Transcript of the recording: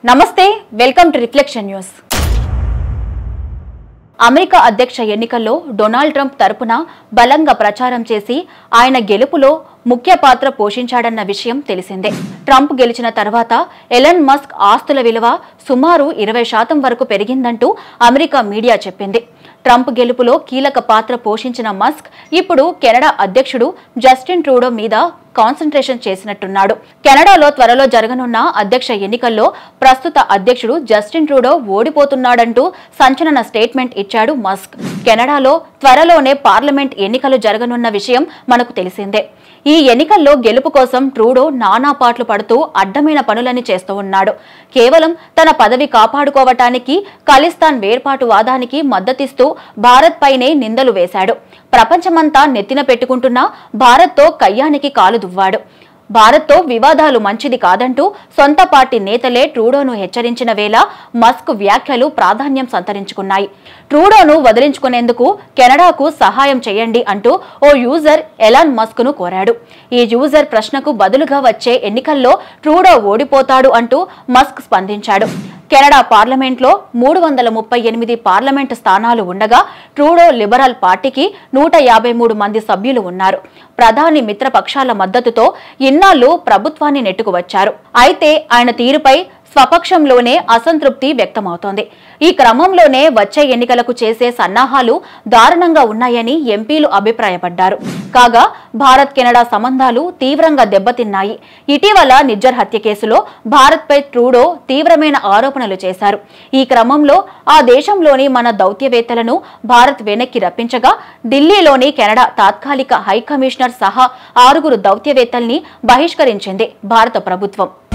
నమస్తే welcome to reflection news America అధ్యక్ష ఎన్నికల్లో డొనాల్డ్ ట్రంప్ తరపున బలంగా ప్రచారం చేసి ఆయన గెలుపులో ముఖ్య పాత్ర పోషించాడన్న విషయం తెలిసిందే ట్రంప్ గెలిచిన తర్వాత ఎలన్ మస్క్ ఆస్తుల విలువ సుమారు ఇరవై శాతం వరకు పెరిగిందంటూ అమెరికా మీడియా చెప్పింది ట్రంప్ గెలుపులో కీలక పాత్ర పోషించిన మస్క్ ఇప్పుడు కెనడా అధ్యక్షుడు జస్టిన్ ట్రూడో మీద కాన్సంట్రేషన్ చేసినట్టున్నాడు కెనడాలో త్వరలో జరగనున్న అధ్యక్ష ఎన్నికల్లో ప్రస్తుత అధ్యక్షుడు జస్టిన్ ట్రూడో ఓడిపోతున్నాడంటూ సంచలన స్టేట్మెంట్ ఇచ్చాడు మస్క్ కెనడాలో త్వరలోనే పార్లమెంట్ ఎన్నికలు జరగనున్న విషయం మనకు తెలిసిందే ఈ ఎన్నికల్లో గెలుపు కోసం ట్రూడో నానా పాట్లు పడుతూ అడ్డమైన పనులని చేస్తూ ఉన్నాడు కేవలం తన పదవి కాపాడుకోవటానికి ఖలిస్తాన్ వేర్పాటు వాదానికి మద్దతిస్తూ భారత్ పైనే నిందలు వేశాడు ప్రపంచమంతా నెత్తిన పెట్టుకుంటున్న భారత్తో కయ్యానికి కాలు దువ్వాడు భారత్తో వివాదాలు మంచిది కాదంటూ సొంత పార్టీ నేతలే ట్రూడోను హెచ్చరించిన వేళ మస్క్ వ్యాఖ్యలు ప్రాధాన్యం సంతరించుకున్నాయి ట్రూడోను వదిలించుకునేందుకు కెనడాకు సహాయం చేయండి అంటూ ఓ యూజర్ ఎలాన్ మస్క్ ను కోరాడు ఈ యూజర్ ప్రశ్నకు బదులుగా వచ్చే ఎన్నికల్లో ట్రూడో ఓడిపోతాడు అంటూ మస్క్ స్పందించాడు కెనడా పార్లమెంట్లో మూడు వందల ముప్పై ఎనిమిది పార్లమెంటు స్థానాలు ఉండగా ట్రూడో లిబరల్ పార్టీకి నూట యాభై మూడు మంది సభ్యులు ఉన్నారు ప్రధాని మిత్రపక్షాల మద్దతుతో ఇన్నాళ్లు ప్రభుత్వాన్ని నెట్టుకు వచ్చారు అయితే ఆయన తీరుపై స్వపక్షంలోనే అసంతృప్తి వ్యక్తమవుతోంది ఈ క్రమంలోనే వచ్చే ఎన్నికలకు చేసే సన్నాహాలు దారుణంగా ఉన్నాయని ఎంపీలు అభిప్రాయపడ్డారు కాగా భారత్ కెనడా సంబంధాలు తీవ్రంగా దెబ్బతిన్నాయి ఇటీవల నిజ్జర్ హత్య కేసులో భారత్పై ట్రూడో తీవ్రమైన ఆరోపణలు చేశారు ఈ క్రమంలో ఆ దేశంలోని మన దౌత్యవేత్తలను భారత్ వెనక్కి రప్పించగా ఢిల్లీలోని కెనడా తాత్కాలిక హై కమిషనర్ సహా ఆరుగురు దౌత్యవేత్తల్ని బహిష్కరించింది భారత ప్రభుత్వం